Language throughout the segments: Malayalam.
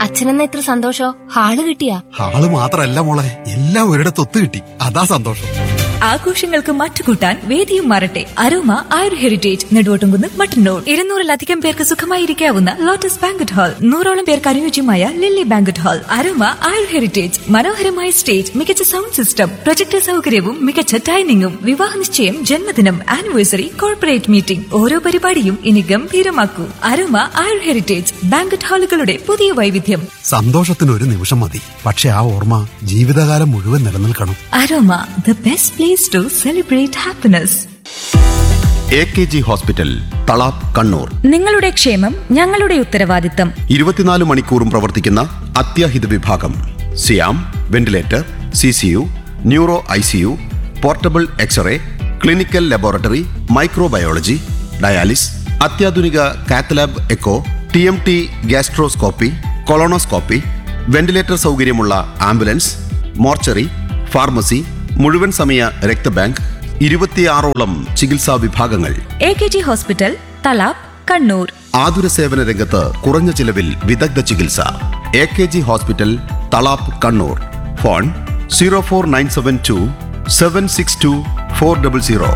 അച്ഛനെന്ന ഇത്ര സന്തോഷോ ഹാള് കിട്ടിയാ ആള് മാത്രല്ല മോളെ എല്ലാം ഒരിടത്ത് ഒത്തു കിട്ടി അതാ സന്തോഷം ആഘോഷങ്ങൾക്ക് മറ്റുകൂട്ടാൻ വേദിയും മാറട്ടെ അരോമ ആയുർ ഹെറിറ്റേജ് നെടുവോട്ടുംകുന്ന് മട്ടന്നൂർ ഇരുന്നൂറിലധികം പേർക്ക് സുഖമായിരിക്കാവുന്ന ലോട്ടസ് ബാങ്കറ്റ് ഹാൾ നൂറോളം പേർക്ക് അനുയോജ്യമായ Lily banquet hall Aroma Ayur Heritage മനോഹരമായ സ്റ്റേജ് മികച്ച സൗണ്ട് സിസ്റ്റം പ്രൊജക്ടർ സൗകര്യവും മികച്ച ഡൈനിങ്ങും വിവാഹ നിശ്ചയം ജന്മദിനം ആനിവേഴ്സറി കോർപ്പറേറ്റ് മീറ്റിംഗ് ഓരോ പരിപാടിയും ഇനി ഗംഭീരമാക്കൂ അരോമ ആയുർ ഹെറിറ്റേജ് ബാങ്കറ്റ് ഹാളുകളുടെ പുതിയ വൈവിധ്യം സന്തോഷത്തിന് ഒരു നിമിഷം മതി പക്ഷെ ആ ഓർമ്മ ജീവിതകാലം മുഴുവൻ നിലനിൽക്കണം Aroma the best place to celebrate happiness A K G hospital Thalap Kannur നിങ്ങളുടെ ക്ഷേമം ഞങ്ങളുടെ ഉത്തരവാദിത്തം ഇരുപത്തിനാല് മണിക്കൂറും പ്രവർത്തിക്കുന്ന അത്യാഹിത വിഭാഗം സിയാം ventilator C C U neuro I C U portable X-ray clinical laboratory microbiology dialysis അത്യാധുനിക cath lab echo T M T gastroscopy colonoscopy ventilator സൗകര്യമുള്ള ആംബുലൻസ് മോർച്ചറി ഫാർമസി മുഴുവൻ സമയ രക്തബാങ്ക് ഇരുപത്തിയാറോളം ചികിത്സാ വിഭാഗങ്ങൾ A K G hospital Thalap Kannur ആതുര സേവന രംഗത്ത് കുറഞ്ഞ ചിലവിൽ വിദഗ്ധ ചികിത്സ A K G hospital Thalap Kannur phone zero four nine seven two seven six two four double zero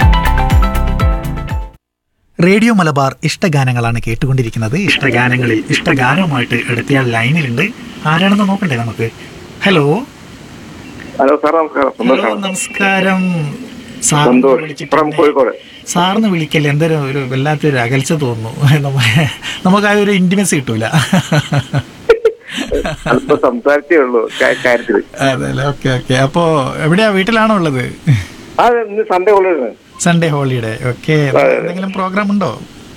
radio Malabar ഇഷ്ടഗാനങ്ങളാണ് കേട്ടുകൊണ്ടിരിക്കുന്നത് ഇഷ്ടഗാനങ്ങളിൽ ഇഷ്ടഗാനവുമായിട്ട് എടുത്തിയാൽ ലൈനിലുണ്ട് ആരാണെന്ന് നോക്കണ്ടേ നമുക്ക് ഹലോ ഹലോ സാർ നമസ്കാരം ഹലോ സന്തോഷമാണ് നമസ്കാരം സാറിന് സന്തോഷ് വിളിച്ചിട്ട് ഫ്രം കോഴിക്കോട് സാറിന് വിളിക്കല്ലേ എന്തൊരു ഒരു വല്ലാത്തൊരു അകൽച്ച തോന്നുന്നു നമ്മ- നമുക്ക് ആ ഒരു ഇന്റിമസി കിട്ടൂല അല്പം സംസാരിച്ചേ ഉള്ളൂ കാ- കാര്യത്തില് അതെ അല്ലേ ഓക്കെ ഓക്കെ അപ്പോ എവിടെയാ വീട്ടിലാണോ ഉള്ളത് ആ ഇന്ന് സൺഡേ ഉള്ളതാണ് സൺഡേ ഹോളിഡേ ഓക്കെ എന്തെങ്കിലും പ്രോഗ്രാം ഉണ്ടോ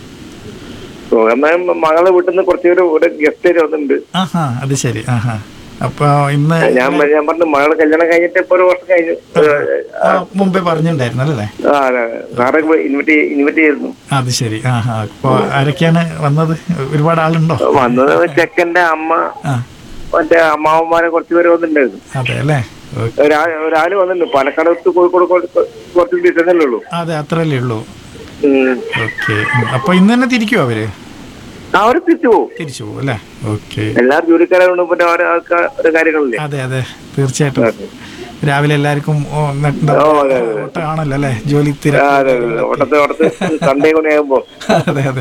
എന്നാൽ മകളെ വീട്ടിൽ നിന്ന് കുറച്ചുപേര് ഒരു ഗസ്റ്റ് വന്നിട്ടുണ്ട് ആഹാ അത് ശരി ആഹാ അപ്പൊ ഇന്ന് ഞാൻ ഞാൻ പറഞ്ഞു മകളെ കല്യാണം കഴിഞ്ഞിട്ട് ഇപ്പൊ ഒരു വർഷം കഴിഞ്ഞു ആ, മുമ്പേ പറഞ്ഞിട്ടുണ്ടായിരുന്നു അല്ലേ ആ അതെ. സാറെ ഇൻവൈറ്റ് ഇൻവൈറ്റ് ചെയ്തിരുന്നു അത് ശരി ആ ഹാ അപ്പൊ ആരൊക്കെയാണ് വന്നത് ഒരുപാട് ആളുണ്ടോ വന്നത് ചെക്കന്റെ അമ്മ ആ മറ്റേ അമ്മാവന്മാരെ കുറച്ചുപേര് വന്നിട്ടുണ്ടായിരുന്നു അതെ അല്ലേ ഓ- ഒരാ- ഒരാള് വന്നിട്ടുണ്ട് പാലക്കാട് തൊട്ട് കോഴിക്കോട് കുറച്ച് കുറച്ച് ഡിസ്റ്റൻസ് അല്ലേ ഉള്ളൂ അതെ അത്രല്ലേ ഉള്ളൂ ഉം. ഓക്കെ അപ്പൊ ഇന്ന് തന്നെ തിരിക്കുവോ അവര് അവര് തിരിച്ചു പോകും തിരിച്ചു പോകും അല്ലേ ഓക്കെ എല്ലാവരും ജോലിക്കാരായതുകൊണ്ട് പിന്നെ ഓരോ ആൾക്കാർ ഒരു കാര്യങ്ങളില്ലേ അതെ അതെ തീർച്ചയായിട്ടും രാവിലെ എല്ലാവർക്കും ഓ, ന- എന്താ ഓ, അതെ, അതെ. ഓട്ടമാണല്ലോ അല്ലേ ജോലി ആ, തിരക്ക് അതെ അതെ ഓട്ടത്തെ ഓട്ടത്ത് സൺഡേ കൂടെ ആകുമ്പോ അതെ അതെ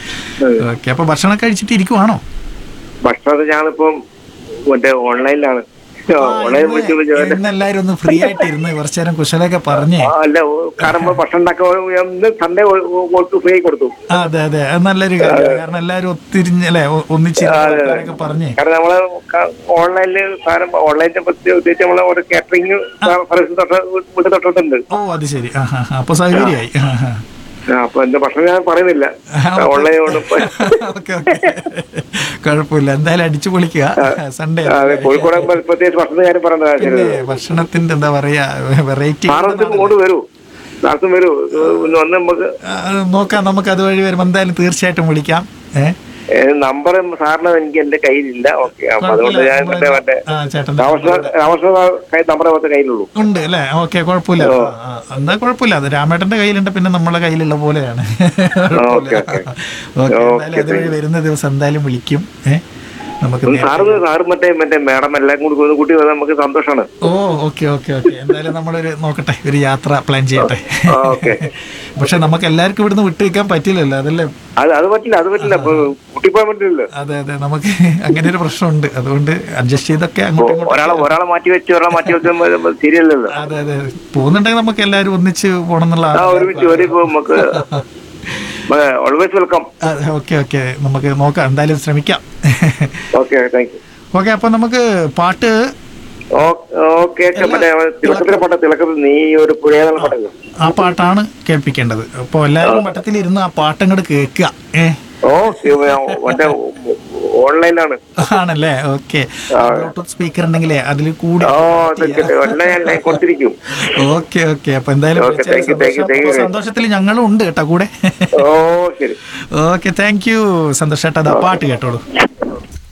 ഓക്കെ അപ്പൊ ഭക്ഷണം കഴിച്ചിട്ട് ഇരിക്കുവാണോ ഭക്ഷണത്തെ ഞാനിപ്പം മറ്റേ ഓൺലൈനിലാണ് ഓൺലൈൻ വിളിച്ച് വിളിച്ച് ഇന്ന് ഇന്ന് എല്ലാരും ഒന്ന് ഫ്രീ ആയിട്ട് ഇരുന്ന് കുറച്ചു നേരം കുശലൊക്കെ പറഞ്ഞേ ആ, അല്ല കാരണം ഇപ്പൊ ഭക്ഷണം ഉണ്ടാക്കാൻ ഇന്ന് സൺഡേ ഫ്രീ കൊടുത്തു ആ, അതെ അതെ അത് നല്ലൊരു കാര്യം കാരണം എല്ലാരും ഒത്തിരിഞ്ഞ് അല്ലെ ഒന്നിച്ചിരുന്നൊക്കെ പറഞ്ഞേ കാരണം നമ്മള് ഓൺലൈനില് സാധനം ഓൺലൈനിനെ പറ്റി ഉദ്ദേശിച്ച് നമ്മളെ ഒരു കാറ്ററിംഗ് സർവീസ് തൊട്ട് വീട്ടിൽ തൊട്ടിട്ടുണ്ട് ഓ അത് ശരി ആ ഹാ അപ്പൊ സൗകര്യമായി ആ, ഹാ. ആ, അപ്പൊ എന്റെ ഭക്ഷണം ഞാൻ പറയുന്നില്ല ഓൺലൈൻ കൊണ്ട് ഇപ്പൊ ഓക്കെ ഓക്കെ കുഴപ്പമില്ല എന്തായാലും അടിച്ചു പൊളിക്കുക സൺഡേ അതെ കോഴിക്കോട് ആകുമ്പോ പ്രത്യേകിച്ച് ഭക്ഷണ കാര്യം പറയേണ്ട പിന്നെ ആവശ്യമില്ല ഭക്ഷണത്തിന്റെ എന്താ പറയാ വെറൈറ്റി സാറൊന്നും ഇങ്ങോട്ട് വരൂ സാർസും വരൂ ഒന്ന് വന്ന് നമുക്ക് നോക്കാം നമുക്ക് അതുവഴി വരുമ്പോ എന്തായാലും തീർച്ചയായിട്ടും വിളിക്കാം ഏഹ് നമ്പർ സാറിന് എനിക്ക് എന്റെ കയ്യിലില്ല ഓക്കെ അപ്പൊ അതുകൊണ്ട് ഞാൻ മറ്റേ മറ്റേ ആ ചേട്ടൻ രാമകൃഷ്ണ രാമകൃഷ്ണ നമ്പർ മറ്റേ കയ്യിലുള്ളൂ ഉണ്ട് അല്ലേ ഓക്കെ കുഴപ്പമില്ല ആ, ആ, എന്താ കുഴപ്പമില്ല അത് രാമേട്ടന്റെ കയ്യിലുണ്ട് പിന്നെ നമ്മളെ കയ്യിലുള്ള പോലെയാണ് ഓക്കെ, ഓക്കെ. ഓക്കെ ഓക്കെ, എന്തായാലും അതുവഴി വരുന്ന ദിവസം എന്തായാലും വിളിക്കും ഏഹ് നമുക്ക് നേരത്തെ- സാറ് സാറ് മറ്റേ മറ്റേ മാഡം എല്ലാം കൂടി ഒന്ന് കൂട്ടി വന്നാൽ നമുക്ക് സന്തോഷമാണ് ഓ ഓക്കെ ഓക്കെ ഓക്കെ എന്തായാലും നമ്മളൊരു നോക്കട്ടെ ഒരു യാത്ര പ്ലാൻ ചെയ്യട്ടെ ആ, ഓക്കെ. പക്ഷെ നമുക്ക് എല്ലാവർക്കും ഇവിടുന്ന് വിട്ടു നിൽക്കാൻ പറ്റില്ലല്ലോ അതല്ലേ അത് അത് പറ്റില്ല അത് പറ്റില്ല അപ്പൊ കുട്ടിപ്പോയാൻ പറ്റില്ലല്ലോ അതെ അതെ നമുക്ക് അങ്ങനെ ഒരു പ്രശ്നമുണ്ട് അതുകൊണ്ട് അഡ്ജസ്റ്റ് ചെയ്തൊക്കെ അങ്ങോട്ടും ഇങ്ങോട്ടും ഒരാളെ ഒരാളെ മാറ്റി വെച്ച് ഒരാളെ മാറ്റി വെച്ച് ശരിയല്ലല്ലോ അതെ അതെ പോകുന്നുണ്ടെങ്കിൽ നമുക്ക് എല്ലാവരും ഒന്നിച്ച് പോകണം എന്നുള്ള ആ ഒരുമിച്ച് ഒരു ഇപ്പൊ നമുക്ക് ഓൾവേസ് വെൽക്കം ഓക്കെ ഓക്കെ നമുക്ക് നോക്കാം എന്തായാലും ശ്രമിക്കാം ഓക്കെ താങ്ക് യു ഓക്കെ അപ്പൊ നമുക്ക് പാട്ട് ഓക്കെ മറ്റേ തിളക്കത്തിലെ പാട്ട തിളക്കത്തിൽ നീ ഒരു പുഴയെന്നുള്ള പാട്ടല്ലോ ആ പാട്ടാണ് കേൾപ്പിക്കേണ്ടത് അപ്പോൾ എല്ലാവരും വട്ടത്തിൽ ഇരുന്ന് ആ പാട്ടങ്ങോട്ട് കേൾക്കുക ഏ ഓ മറ്റേ ഓൺലൈനിലാണ് ആണല്ലേ ഓക്കെ ബ്ലൂടൂത്ത് സ്പീക്കർ ഉണ്ടെങ്കിലേ അതിൽ കൂടി ഓ അതൊക്കെ ഓൺലൈൻ ഞാൻ കൊടുത്തിരിക്കും ഓക്കെ ഓക്കെ അപ്പൊ എന്തായാലും Okay, വിളിച്ചതിൽ thank you, thank you, സന്തോഷം. thank you. അപ്പൊ സന്തോഷത്തിൽ ഞങ്ങളും ഉണ്ട് കേട്ടോ കൂടെ ഓ ശരി ഓക്കെ താങ്ക് യു സന്തോഷ് ചേട്ടാ ദാ പാട്ട് കേട്ടോളൂ